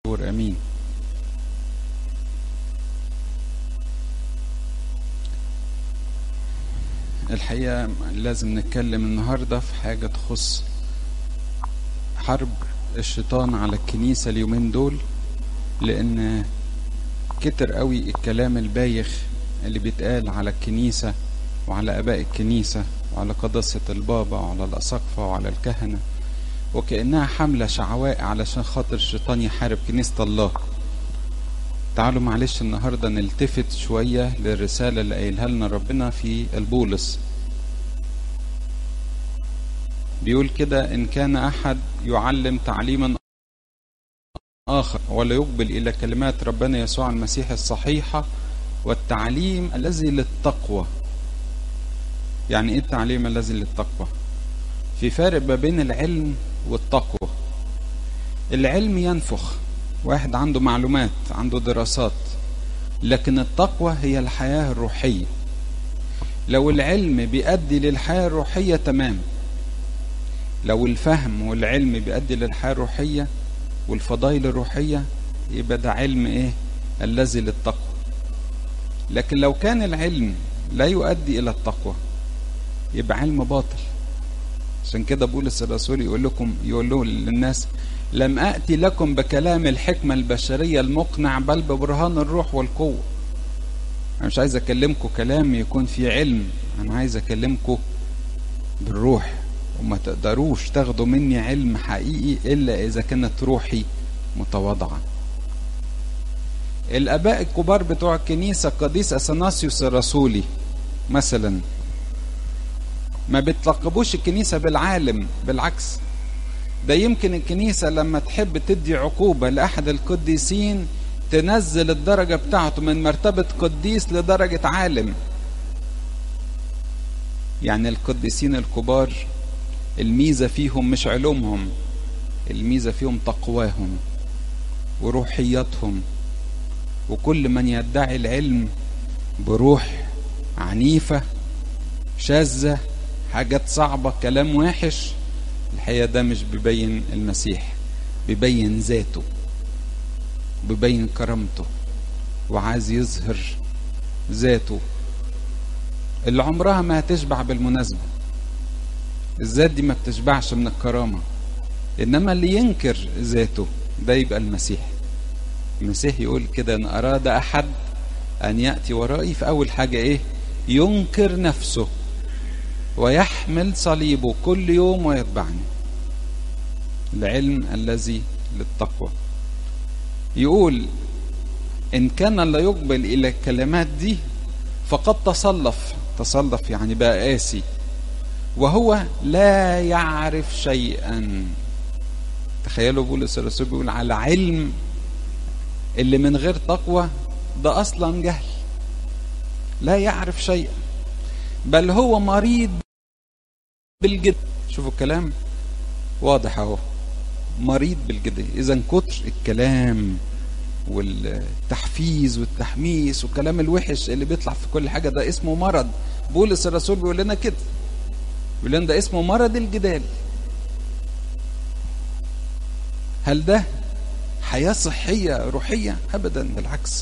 امين الحقيقة لازم نتكلم النهاردة في حاجة تخص حرب الشيطان على الكنيسة اليومين دول لأن كتر قوي الكلام البايخ اللي بيتقال على الكنيسة وعلى آباء الكنيسة وعلى قداسة البابا وعلى الأساقفة وعلى الكهنة وكأنها حملة شعواء علشان خاطر الشيطان يحارب كنيسة الله تعالوا معلش النهاردة نلتفت شوية للرسالة اللي قايلها لنا ربنا في البولس بيقول كده إن كان أحد يعلم تعليما آخر ولا يقبل إلى كلمات ربنا يسوع المسيح الصحيحة والتعليم الذي للتقوى يعني إيه التعليم الذي للتقوى في فارق ما بين العلم والتقوى العلم ينفخ واحد عنده معلومات عنده دراسات لكن التقوى هي الحياة الروحية لو العلم بيؤدي للحياة الروحية تمام لو الفهم والعلم بيؤدي للحياة الروحية والفضائل الروحية يبقى ده علم ايه الذي للتقوى لكن لو كان العلم لا يؤدي الى التقوى يبقى علم باطل عشان كده بولس الرسول يقول لكم يقول له للناس لم آتي لكم بكلام الحكمة البشرية المقنع بل ببرهان الروح والقوة أنا مش عايز أكلمكم كلام يكون فيه علم أنا عايز أكلمكم بالروح وما تقدروش تاخدوا مني علم حقيقي إلا إذا كانت روحي متواضعة الآباء الكبار بتوع الكنيسة قديس أثناسيوس الرسولي مثلا ما بتلقبوش الكنيسة بالعالم بالعكس ده يمكن الكنيسة لما تحب تدي عقوبة لأحد القديسين تنزل الدرجة بتاعته من مرتبة قديس لدرجة عالم يعني القديسين الكبار الميزة فيهم مش علومهم الميزة فيهم تقواهم وروحياتهم وكل من يدعي العلم بروح عنيفة شاذة حاجات صعبة كلام وحش الحقيقة ده مش بيبين المسيح بيبين ذاته بيبين كرامته وعايز يظهر ذاته اللي عمرها ما هتشبع بالمناسبة الذات دي ما بتشبعش من الكرامة إنما اللي ينكر ذاته ده يبقى المسيح المسيح يقول كده إن أراد أحد أن يأتي ورائي فأول حاجة إيه ينكر نفسه ويحمل صليبه كل يوم ويتبعني العلم الذي للتقوى يقول إن كان لا يقبل إلى الكلمات دي فقد تصلف تصلف يعني بقى قاسي وهو لا يعرف شيئا تخيلوا بولس الرسول بيقول على علم اللي من غير تقوى ده أصلا جهل لا يعرف شيئا بل هو مريض بالجد شوفوا الكلام واضح اهو مريض بالجد اذا كتر الكلام والتحفيز والتحميس والكلام الوحش اللي بيطلع في كل حاجه ده اسمه مرض بولس الرسول بيقول لنا كده بيقول لنا ده اسمه مرض الجدال هل ده حياه صحيه روحيه ابدا بالعكس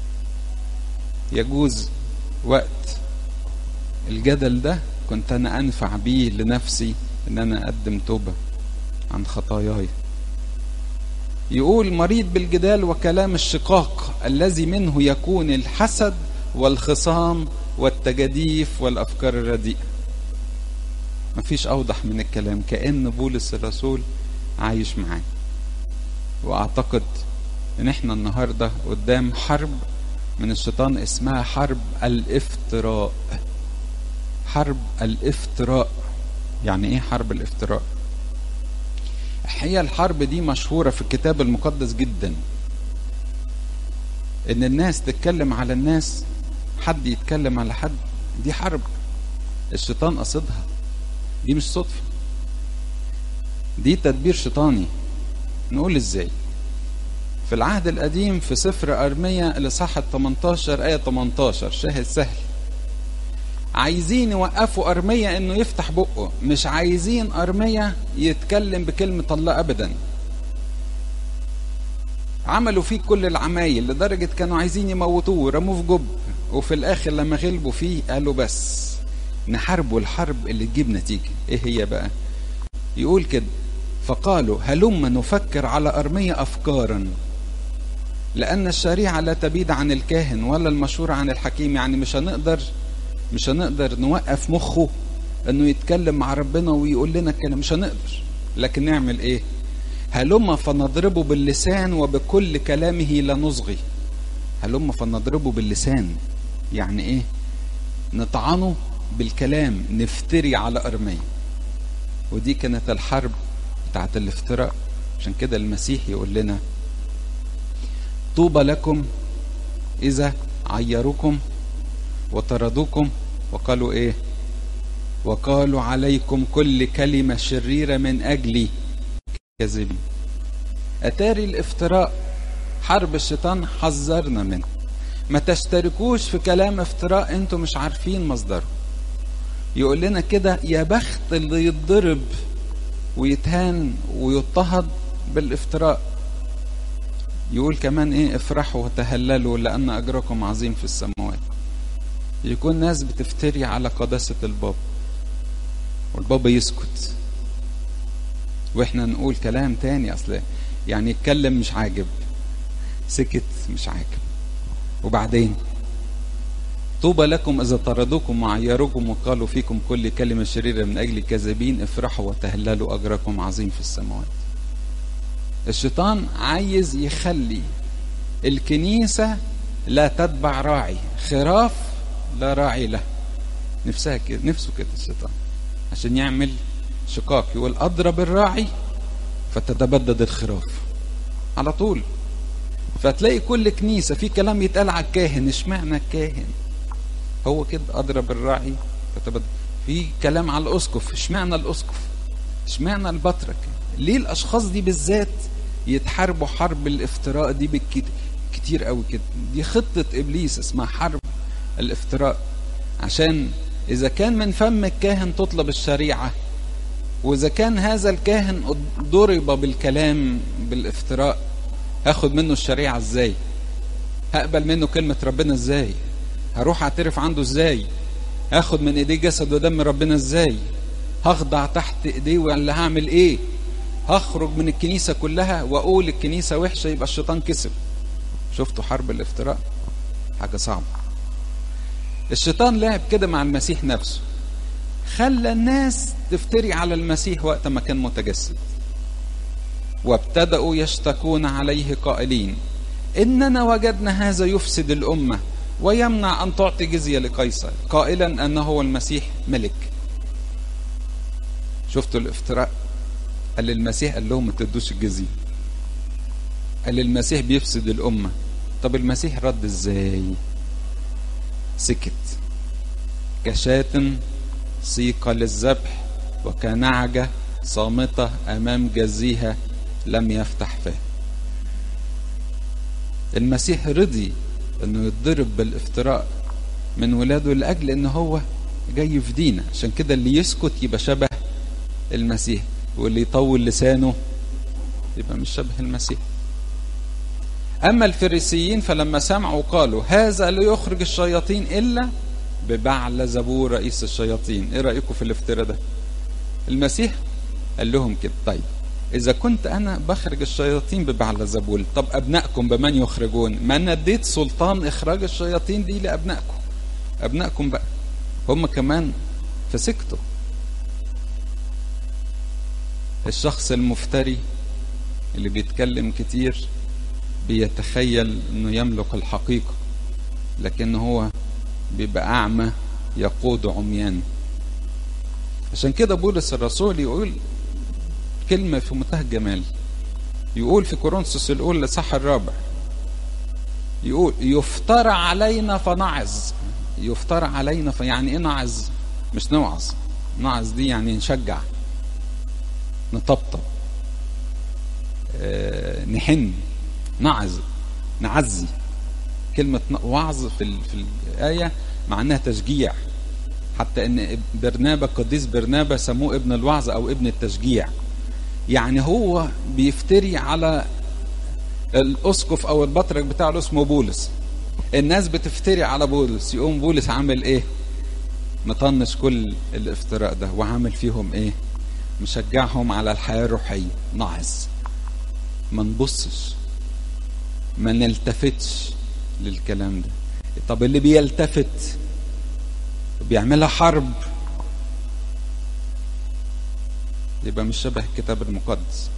يجوز وقت الجدل ده كنت انا انفع بيه لنفسي ان انا اقدم توبة عن خطاياي يقول مريض بالجدال وكلام الشقاق الذي منه يكون الحسد والخصام والتجاديف والافكار الرديئة مفيش اوضح من الكلام كأن بولس الرسول عايش معاه واعتقد ان احنا النهاردة قدام حرب من الشيطان اسمها حرب الافتراء حرب الافتراء يعني ايه حرب الافتراء الحقيقة الحرب دي مشهورة في الكتاب المقدس جدا ان الناس تتكلم على الناس حد يتكلم على حد دي حرب الشيطان قصدها دي مش صدفة دي تدبير شيطاني نقول ازاي في العهد القديم في سفر أرمية الإصحاح 18 آية 18 شاهد سهل عايزين يوقفوا أرمية إنه يفتح بقه مش عايزين أرمية يتكلم بكلمة الله أبدا عملوا فيه كل العمايل لدرجة كانوا عايزين يموتوه ورموه في جب وفي الآخر لما غلبوا فيه قالوا بس نحاربوا الحرب اللي تجيب نتيجة ايه هي بقى يقول كده فقالوا هلم نفكر على أرمية أفكارا لأن الشريعة لا تبيد عن الكاهن ولا المشورة عن الحكيم يعني مش هنقدر مش هنقدر نوقف مخه انه يتكلم مع ربنا ويقول لنا الكلام مش هنقدر لكن نعمل ايه هلم فنضربه باللسان وبكل كلامه لا نصغي هلم فنضربه باللسان يعني ايه نطعنه بالكلام نفتري على أرمية ودي كانت الحرب بتاعت الافتراء عشان كده المسيح يقول لنا طوبى لكم إذا عيروكم وطردوكم وقالوا إيه وقالوا عليكم كل كلمة شريرة من أجلي كذبين أتاري الافتراء حرب الشيطان حذرنا منه ما تشتركوش في كلام افتراء انتوا مش عارفين مصدره يقول لنا كده يا بخت اللي يتضرب ويتهان ويضطهد بالافتراء يقول كمان ايه افرحوا وتهللوا لان اجركم عظيم في السماوات يكون ناس بتفتري على قداسة البابا والبابا يسكت واحنا نقول كلام تاني اصل يعني يتكلم مش عاجب سكت مش عاجب وبعدين طوبى لكم إذا طردوكم وعيروكم وقالوا فيكم كل كلمة شريرة من أجل كذابين افرحوا وتهللوا أجركم عظيم في السماوات الشيطان عايز يخلي الكنيسة لا تتبع راعي خراف لا راعي له نفسها كده نفسه كده الشيطان عشان يعمل شقاق يقول أضرب الراعي فتتبدد الخراف على طول فتلاقي كل كنيسة في كلام يتقال على الكاهن اشمعنى الكاهن هو كده اضرب الراعي فتبدل في كلام على الاسقف اشمعنى الاسقف اشمعنى البطرك ليه الاشخاص دي بالذات يتحاربوا حرب الافتراء دي بالكتير كتير قوي كده دي خطة ابليس اسمها حرب الافتراء عشان اذا كان من فم الكاهن تطلب الشريعة واذا كان هذا الكاهن ضرب بالكلام بالافتراء هاخد منه الشريعة ازاي هقبل منه كلمة ربنا ازاي هروح اعترف عنده ازاي هاخد من ايديه جسد ودم ربنا ازاي هخضع تحت ايديه ولا هعمل ايه هخرج من الكنيسة كلها واقول الكنيسة وحشة يبقى الشيطان كسب شفتوا حرب الافتراء حاجة صعبة الشيطان لعب كده مع المسيح نفسه خلى الناس تفتري على المسيح وقت ما كان متجسد وابتدأوا يشتكون عليه قائلين إننا وجدنا هذا يفسد الأمة ويمنع أن تعطي جزية لقيصر قائلا أنه هو المسيح ملك شفتوا الافتراء قال للمسيح قال لهم ما تدوش الجزية قال للمسيح بيفسد الأمة طب المسيح رد ازاي سكت كشاة سيقة للذبح وكنعجة صامتة أمام جزيها لم يفتح فاه المسيح رضي انه يتضرب بالافتراء من ولاده لاجل ان هو جاي يفدينا عشان كده اللي يسكت يبقى شبه المسيح واللي يطول لسانه يبقى مش شبه المسيح اما الفريسيين فلما سمعوا قالوا هذا لا يخرج الشياطين الا ببعل زبور رئيس الشياطين ايه رايكم في الافتراء ده المسيح قال لهم كده طيب إذا كنت أنا بخرج الشياطين ببعل زبول طب أبنائكم بمن يخرجون ما أنا اديت سلطان إخراج الشياطين دي لأبنائكم أبنائكم بقى هم كمان فسكتوا الشخص المفتري اللي بيتكلم كتير بيتخيل انه يملك الحقيقة لكن هو بيبقى أعمى يقود عميان عشان كده بولس الرسول يقول كلمة في منتهى الجمال يقول في كورنثوس الأولى صح الرابع يقول يفترى علينا فنعظ يفترى علينا ف... يعني ايه نعظ مش نوعظ نعظ دي يعني نشجع نطبطب آه نحن نعظ نعزي كلمة وعظ في, ال... في الآية معناها تشجيع حتى ان برنابا قديس برنابا سموه ابن الوعظ او ابن التشجيع يعني هو بيفتري على الاسقف او البطرك بتاعه اسمه بولس الناس بتفتري على بولس يقوم بولس عامل ايه مطنش كل الافتراء ده وعامل فيهم ايه مشجعهم على الحياة الروحية نعظ ما نبصش ما نلتفتش للكلام ده طب اللي بيلتفت بيعملها حرب يبقى مش شبه الكتاب المقدس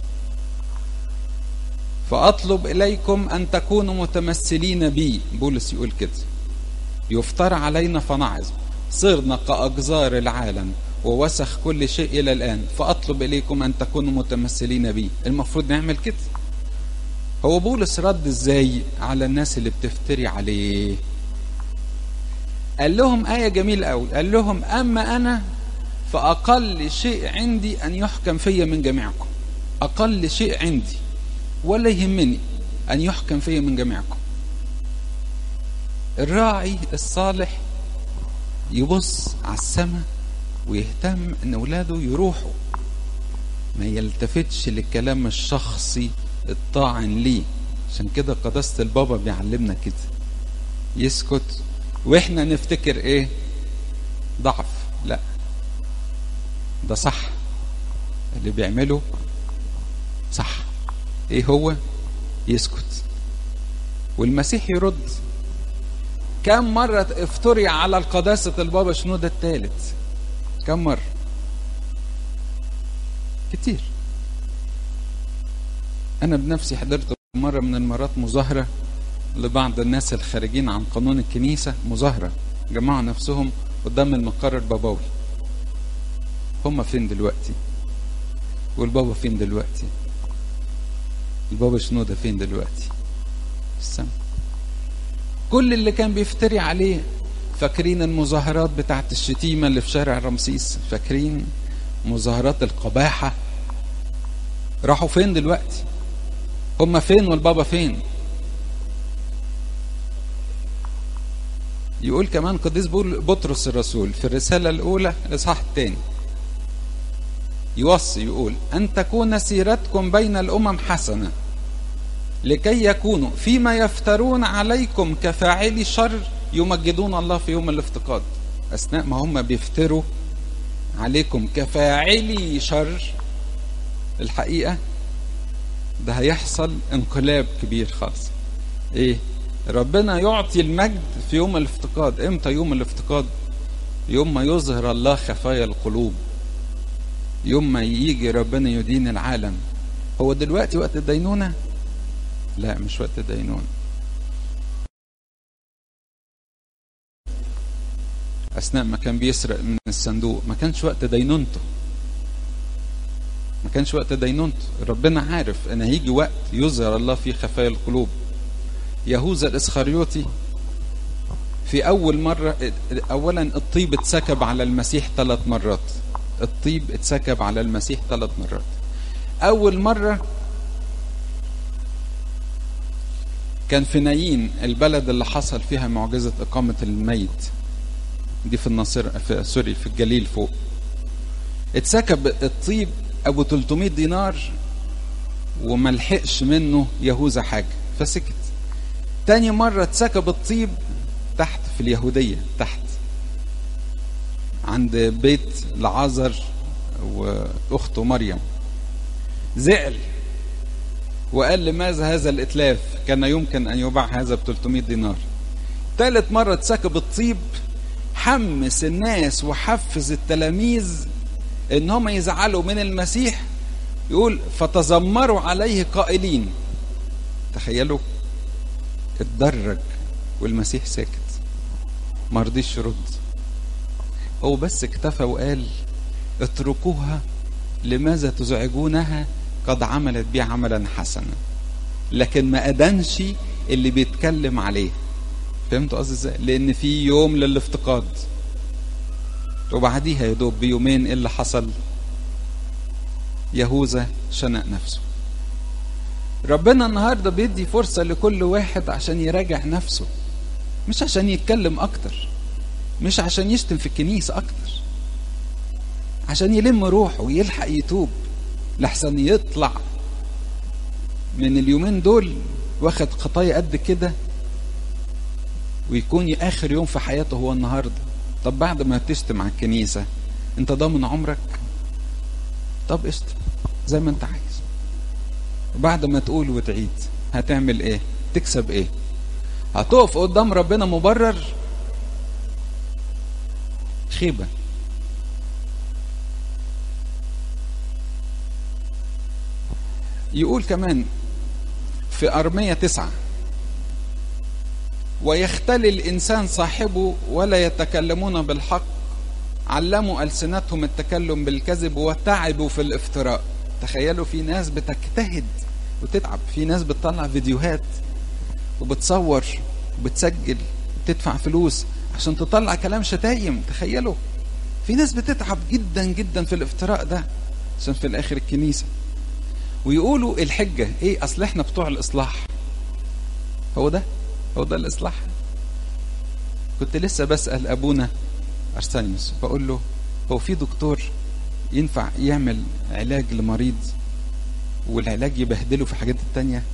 فأطلب إليكم أن تكونوا متمثلين بي بولس يقول كده يفترى علينا فنعظ صرنا كأجزار العالم ووسخ كل شيء إلى الآن فأطلب إليكم أن تكونوا متمثلين بي المفروض نعمل كده هو بولس رد ازاي على الناس اللي بتفتري عليه قال لهم آية جميلة قوي قال لهم أما أنا فأقل شيء عندي أن يحكم في من جميعكم أقل شيء عندي ولا يهمني أن يحكم في من جميعكم الراعي الصالح يبص على السماء ويهتم ان اولاده يروحوا ما يلتفتش للكلام الشخصي الطاعن ليه عشان كده قداسة البابا بيعلمنا كده يسكت واحنا نفتكر ايه ضعف لا ده صح اللي بيعمله صح ايه هو يسكت والمسيح يرد كم مرة افتري على القداسة البابا شنودة الثالث كم مرة كتير أنا بنفسي حضرت مرة من المرات مظاهرة لبعض الناس الخارجين عن قانون الكنيسة مظاهرة جمعوا نفسهم قدام المقر البابوي هم فين دلوقتي والبابا فين دلوقتي البابا شنودة فين دلوقتي السما كل اللي كان بيفتري عليه فاكرين المظاهرات بتاعت الشتيمة اللي في شارع رمسيس فاكرين مظاهرات القباحة راحوا فين دلوقتي هم فين والبابا فين يقول كمان قديس بطرس الرسول في الرسالة الأولى الإصحاح الثاني يوصي يقول أن تكون سيرتكم بين الأمم حسنة لكي يكونوا فيما يفترون عليكم كفاعلي شر يمجدون الله في يوم الافتقاد أثناء ما هم بيفتروا عليكم كفاعلي شر الحقيقة ده هيحصل انقلاب كبير خالص ايه ربنا يعطي المجد في يوم الافتقاد امتى يوم الافتقاد يوم ما يظهر الله خفايا القلوب يوم ما يجي ربنا يدين العالم هو دلوقتي وقت الدينونة لا مش وقت الدينونة أثناء ما كان بيسرق من الصندوق ما كانش وقت دينونته ما كانش وقت دينونته ربنا عارف ان هيجي وقت يظهر الله فيه خفايا القلوب يهوذا الاسخريوطي في اول مره اولا الطيب اتسكب على المسيح ثلاث مرات الطيب اتسكب على المسيح ثلاث مرات اول مره كان في نايين البلد اللي حصل فيها معجزه اقامه الميت دي في الناصر في سوري في الجليل فوق اتسكب الطيب ابو 300 دينار وما لحقش منه يهوذا حاجه فسكت تاني مرة اتسكب الطيب تحت في اليهودية تحت عند بيت لعازر واخته مريم زعل وقال لماذا هذا الاتلاف كان يمكن ان يباع هذا ب 300 دينار ثالث مرة اتسكب الطيب حمس الناس وحفز التلاميذ ان هم يزعلوا من المسيح يقول فتذمروا عليه قائلين تخيلوا اتدرج والمسيح ساكت ما رضيش يرد هو بس اكتفى وقال اتركوها لماذا تزعجونها قد عملت بي عملا حسنا لكن ما أدنش اللي بيتكلم عليه فهمتوا قصدي ازاي؟ لأن في يوم للافتقاد وبعديها يا دوب بيومين ايه اللي حصل؟ يهوذا شنق نفسه ربنا النهارده بيدي فرصه لكل واحد عشان يراجع نفسه مش عشان يتكلم اكتر مش عشان يشتم في الكنيسه اكتر عشان يلم روحه ويلحق يتوب لحسن يطلع من اليومين دول واخد خطايا قد كده ويكون اخر يوم في حياته هو النهارده طب بعد ما تشتم على الكنيسه انت ضامن عمرك طب اشتم زي ما انت عايز بعد ما تقول وتعيد هتعمل ايه تكسب ايه هتقف قدام ربنا مبرر خيبة يقول كمان في أرمية تسعة ويختلي الإنسان صاحبه ولا يتكلمون بالحق علموا ألسنتهم التكلم بالكذب وتعبوا في الافتراء تخيلوا في ناس بتجتهد وتتعب في ناس بتطلع فيديوهات وبتصور وبتسجل وتدفع فلوس عشان تطلع كلام شتايم تخيلوا في ناس بتتعب جدا جدا في الافتراء ده عشان في الاخر الكنيسة ويقولوا الحجة ايه اصل احنا بتوع الاصلاح هو ده هو ده الاصلاح كنت لسه بسأل ابونا ارسانيوس بقول له هو في دكتور ينفع يعمل علاج لمريض والعلاج يبهدله في حاجات التانية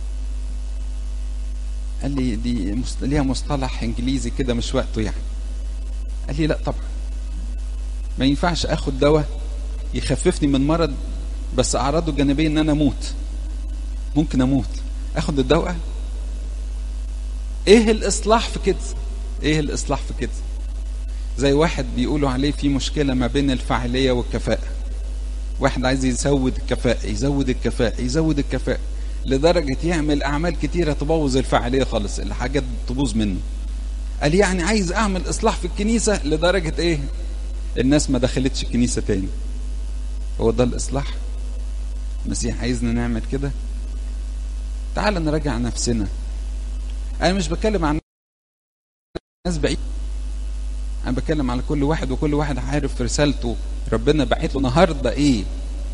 قال لي دي ليها مصطلح انجليزي كده مش وقته يعني قال لي لا طبعا ما ينفعش اخد دواء يخففني من مرض بس اعراضه الجانبيه ان انا اموت ممكن اموت اخد الدواء ايه الاصلاح في كده ايه الاصلاح في كده زي واحد بيقولوا عليه في مشكله ما بين الفاعليه والكفاءه واحد عايز يزود الكفاءه يزود الكفاءه يزود الكفاءه لدرجة يعمل أعمال كتيرة تبوظ الفاعلية خالص الحاجات تبوظ منه قال يعني عايز أعمل إصلاح في الكنيسة لدرجة إيه الناس ما دخلتش الكنيسة تاني هو ده الإصلاح المسيح عايزنا نعمل كده تعال نراجع نفسنا أنا مش بتكلم عن ناس بعيد أنا بتكلم على كل واحد وكل واحد عارف رسالته ربنا بعت له النهارده إيه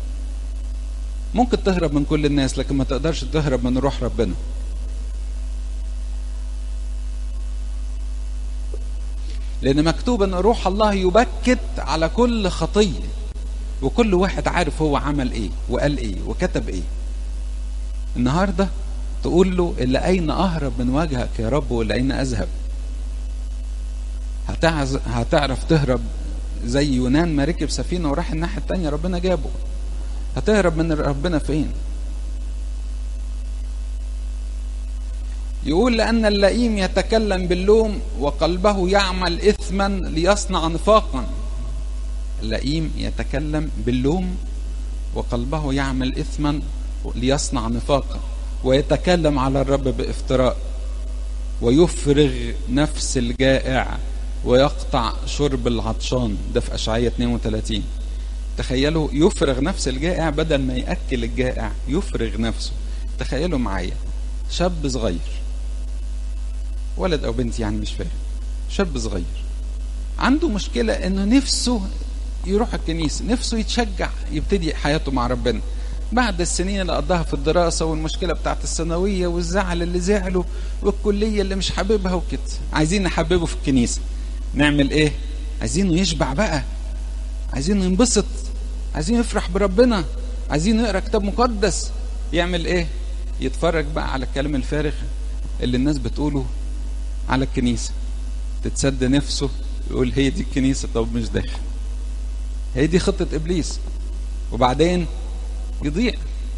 ممكن تهرب من كل الناس لكن ما تقدرش تهرب من روح ربنا لأن مكتوب أن روح الله يبكت على كل خطية وكل واحد عارف هو عمل إيه وقال إيه وكتب إيه النهاردة تقول له إلا أين أهرب من وجهك يا رب وإلا أين أذهب هتعز... هتعرف تهرب زي يونان ما ركب سفينة وراح الناحية التانية ربنا جابه هتهرب من ربنا فين يقول لأن اللئيم يتكلم باللوم وقلبه يعمل إثما ليصنع نفاقا اللئيم يتكلم باللوم وقلبه يعمل إثما ليصنع نفاقا ويتكلم على الرب بافتراء ويفرغ نفس الجائع ويقطع شرب العطشان ده في أشعية 32 تخيلوا يفرغ نفس الجائع بدل ما يأكل الجائع يفرغ نفسه تخيلوا معايا شاب صغير ولد أو بنت يعني مش فاهم شاب صغير عنده مشكلة إنه نفسه يروح الكنيسة نفسه يتشجع يبتدي حياته مع ربنا بعد السنين اللي قضاها في الدراسة والمشكلة بتاعت الثانوية والزعل اللي زعله والكلية اللي مش حاببها وكده عايزين نحببه في الكنيسة نعمل ايه عايزينه يشبع بقى عايزينه ينبسط عايزين يفرح بربنا عايزين يقرا كتاب مقدس يعمل ايه يتفرج بقى على الكلام الفارغ اللي الناس بتقوله على الكنيسة تتسد نفسه يقول هي دي الكنيسة طب مش داخل هي دي خطة إبليس وبعدين يضيع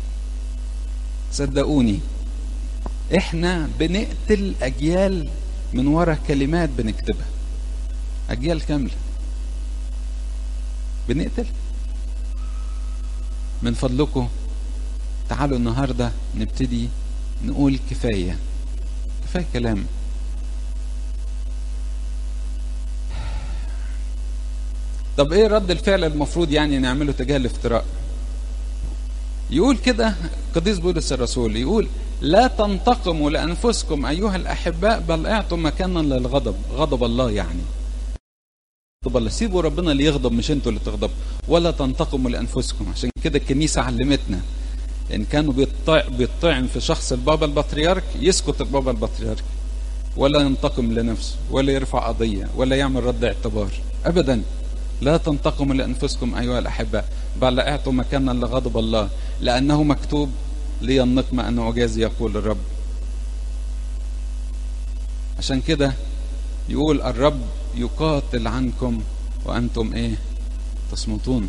صدقوني احنا بنقتل أجيال من ورا كلمات بنكتبها أجيال كاملة بنقتل من فضلكم تعالوا النهاردة نبتدي نقول كفاية كفاية كلام طب ايه رد الفعل المفروض يعني نعمله تجاه الافتراء يقول كده قديس بولس الرسول يقول لا تنتقموا لانفسكم ايها الاحباء بل اعطوا مكانا للغضب غضب الله يعني غضب الله سيبوا ربنا اللي يغضب مش انتوا اللي تغضبوا ولا تنتقموا لانفسكم عشان كده الكنيسه علمتنا ان كانوا بيطع بيطعن في شخص البابا البطريرك يسكت البابا البطريرك ولا ينتقم لنفسه ولا يرفع قضيه ولا يعمل رد اعتبار ابدا لا تنتقموا لانفسكم ايها الاحباء بل اعطوا مكانا لغضب الله لانه مكتوب لي النقمه ان اجازي يقول الرب عشان كده يقول الرب يقاتل عنكم وأنتم إيه تصمتون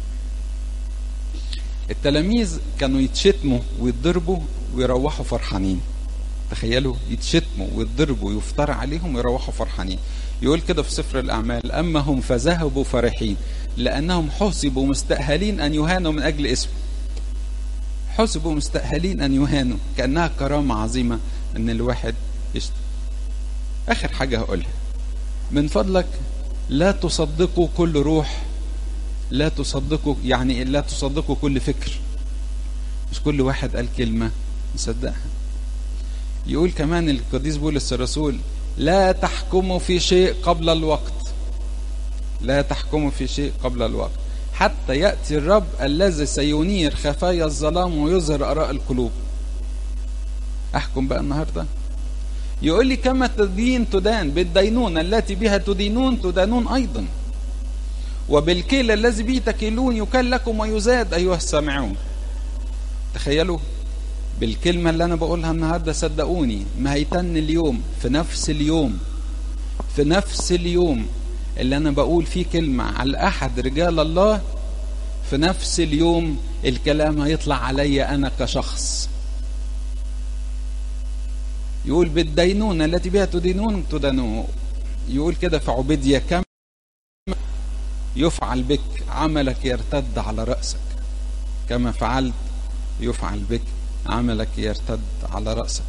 التلاميذ كانوا يتشتموا ويتضربوا ويروحوا فرحانين تخيلوا يتشتموا ويتضربوا ويفترى عليهم ويروحوا فرحانين يقول كده في سفر الأعمال أما هم فذهبوا فرحين لأنهم حسبوا مستأهلين أن يهانوا من أجل اسمه حسبوا مستأهلين أن يهانوا كأنها كرامة عظيمة أن الواحد يشتم آخر حاجة هقولها من فضلك لا تصدقوا كل روح لا تصدقوا يعني لا تصدقوا كل فكر مش كل واحد قال كلمة نصدقها يقول كمان القديس بولس الرسول لا تحكموا في شيء قبل الوقت لا تحكموا في شيء قبل الوقت حتى يأتي الرب الذي سينير خفايا الظلام ويظهر آراء القلوب أحكم بقى النهاردة يقول لي كما تدين تدان بالدينون التي بها تدينون تدانون أيضا وبالكيل الذي به تكيلون يكل لكم ويزاد أيها السامعون تخيلوا بالكلمة اللي أنا بقولها النهاردة صدقوني ما هيتن اليوم في نفس اليوم في نفس اليوم اللي أنا بقول فيه كلمة على أحد رجال الله في نفس اليوم الكلام هيطلع عليا أنا كشخص يقول بالدينونة التي بها تدينون تدانون يقول كده في عبيدية كم يفعل بك عملك يرتد على رأسك كما فعلت يفعل بك عملك يرتد على رأسك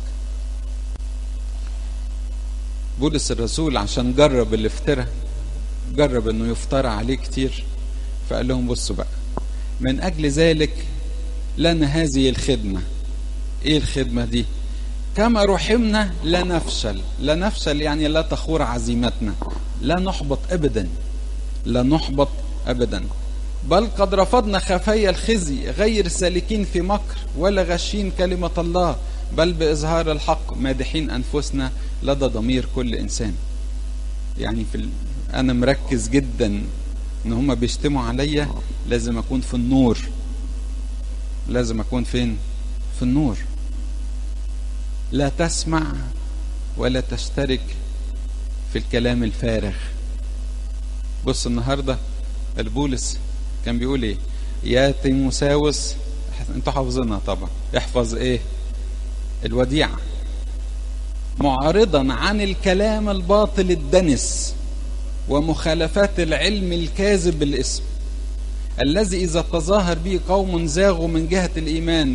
بولس الرسول عشان جرب الافتراء جرب انه يفترى عليه كتير فقال لهم بصوا بقى من اجل ذلك لنا هذه الخدمة ايه الخدمة دي كما رحمنا لا نفشل لا نفشل يعني لا تخور عزيمتنا لا نحبط ابدا لا نحبط ابدا بل قد رفضنا خفايا الخزي غير سالكين في مكر ولا غشين كلمة الله بل بإظهار الحق مادحين أنفسنا لدى ضمير كل إنسان يعني في ال... أنا مركز جدا إن هما بيشتموا عليا لازم أكون في النور لازم أكون فين في النور لا تسمع ولا تشترك في الكلام الفارغ بص النهارده البولس كان بيقول ايه يا تيموساوس انتوا حافظينها طبعا احفظ ايه الوديعة معارضا عن الكلام الباطل الدنس ومخالفات العلم الكاذب بالاسم الذي إذا تظاهر به قوم زاغوا من جهة الإيمان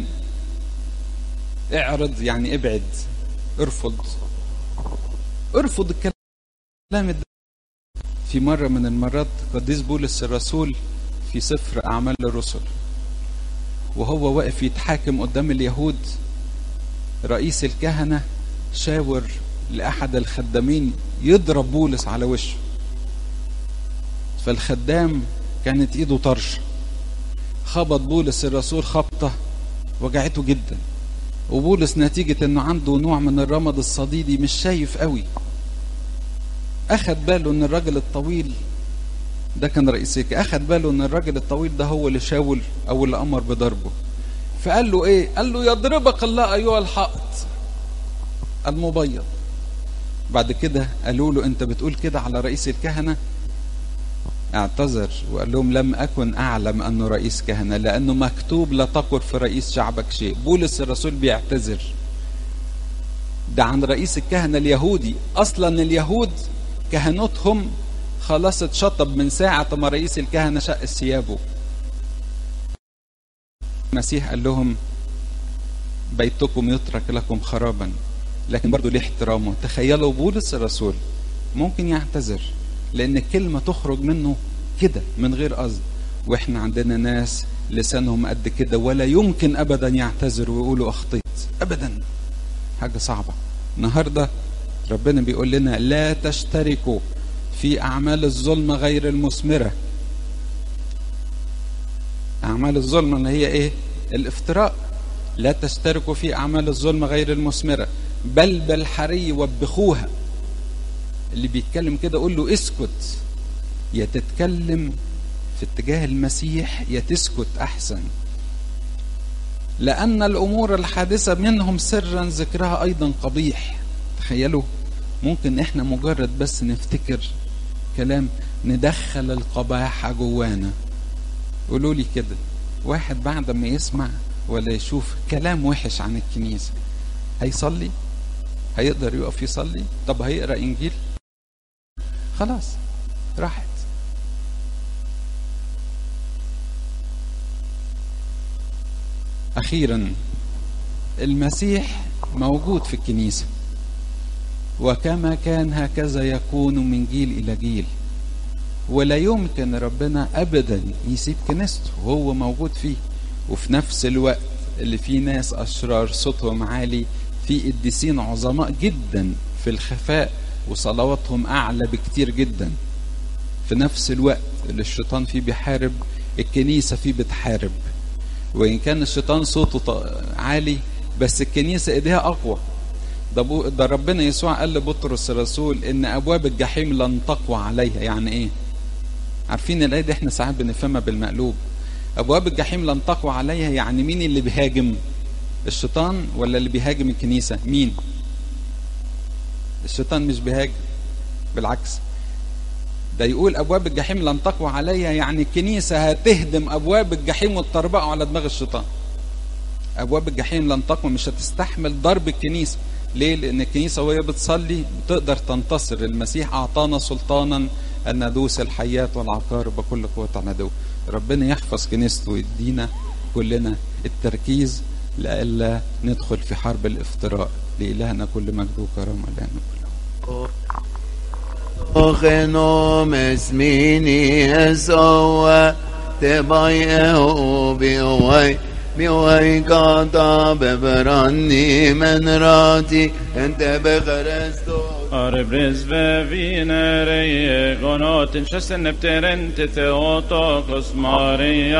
اعرض يعني ابعد ارفض ارفض الكلام الدنس في مرة من المرات قديس بولس الرسول في سفر أعمال الرسل وهو واقف يتحاكم قدام اليهود رئيس الكهنة شاور لأحد الخدامين يضرب بولس على وشه فالخدام كانت ايده طرش خبط بولس الرسول خبطة وجعته جدا وبولس نتيجة انه عنده نوع من الرمد الصديدي مش شايف قوي اخد باله ان الراجل الطويل ده كان رئيس اخد باله ان الراجل الطويل ده هو اللي شاول او اللي امر بضربه فقال له ايه قال له يضربك الله ايها الحائط المبيض بعد كده قالوا له انت بتقول كده على رئيس الكهنه اعتذر وقال لهم لم اكن اعلم انه رئيس كهنه لانه مكتوب لا تقر في رئيس شعبك شيء بولس الرسول بيعتذر ده عن رئيس الكهنه اليهودي اصلا اليهود كهنوتهم خلاص اتشطب من ساعة ما رئيس الكهنة شق ثيابه المسيح قال لهم بيتكم يترك لكم خرابا لكن برضه ليه احترامه تخيلوا بولس الرسول ممكن يعتذر لان الكلمة تخرج منه كده من غير قصد واحنا عندنا ناس لسانهم قد كده ولا يمكن ابدا يعتذروا ويقولوا اخطيت ابدا حاجة صعبة النهارده ربنا بيقول لنا لا تشتركوا في أعمال الظلم غير المثمرة أعمال الظلم اللي هي إيه الافتراء لا تشتركوا في أعمال الظلم غير المثمرة بل بالحري وبخوها اللي بيتكلم كده قول له اسكت يا تتكلم في اتجاه المسيح يا تسكت أحسن لأن الأمور الحادثة منهم سرا ذكرها أيضا قبيح تخيلوا ممكن احنا مجرد بس نفتكر كلام ندخل القباحة جوانا قولوا لي كده واحد بعد ما يسمع ولا يشوف كلام وحش عن الكنيسة هيصلي هيقدر يقف يصلي طب هيقرأ إنجيل خلاص راحت أخيرا المسيح موجود في الكنيسة وكما كان هكذا يكون من جيل إلى جيل ولا يمكن ربنا أبدا يسيب كنيسته وهو موجود فيه وفي نفس الوقت اللي فيه ناس أشرار صوتهم عالي في قديسين عظماء جدا في الخفاء وصلواتهم أعلى بكتير جدا في نفس الوقت اللي الشيطان فيه بيحارب الكنيسة فيه بتحارب وإن كان الشيطان صوته عالي بس الكنيسة إيديها أقوى ده, بو ده ربنا يسوع قال لبطرس الرسول إن أبواب الجحيم لن تقوى عليها يعني إيه؟ عارفين الآية دي إحنا ساعات بنفهمها بالمقلوب أبواب الجحيم لن تقوى عليها يعني مين اللي بيهاجم؟ الشيطان ولا اللي بيهاجم الكنيسة؟ مين؟ الشيطان مش بيهاجم بالعكس ده يقول ابواب الجحيم لن تقوى عليا يعني الكنيسه هتهدم ابواب الجحيم وتطربقه على دماغ الشيطان ابواب الجحيم لن تقوى مش هتستحمل ضرب الكنيسه ليه لان الكنيسه وهي بتصلي بتقدر تنتصر المسيح اعطانا سلطانا ان ندوس الحيات والعقارب بكل قوه عدو ربنا يحفظ كنيسته ويدينا كلنا التركيز لئلا ندخل في حرب الافتراء لإلهنا كل مجد وكرامة لأنه كله خنوم اسميني سوى تبايعه بيوي بيوي قاطع ببراني من راتي انت بخرستو Arbres vinere, gonotin, sjössen, nepteren, till Theotokos, Maria.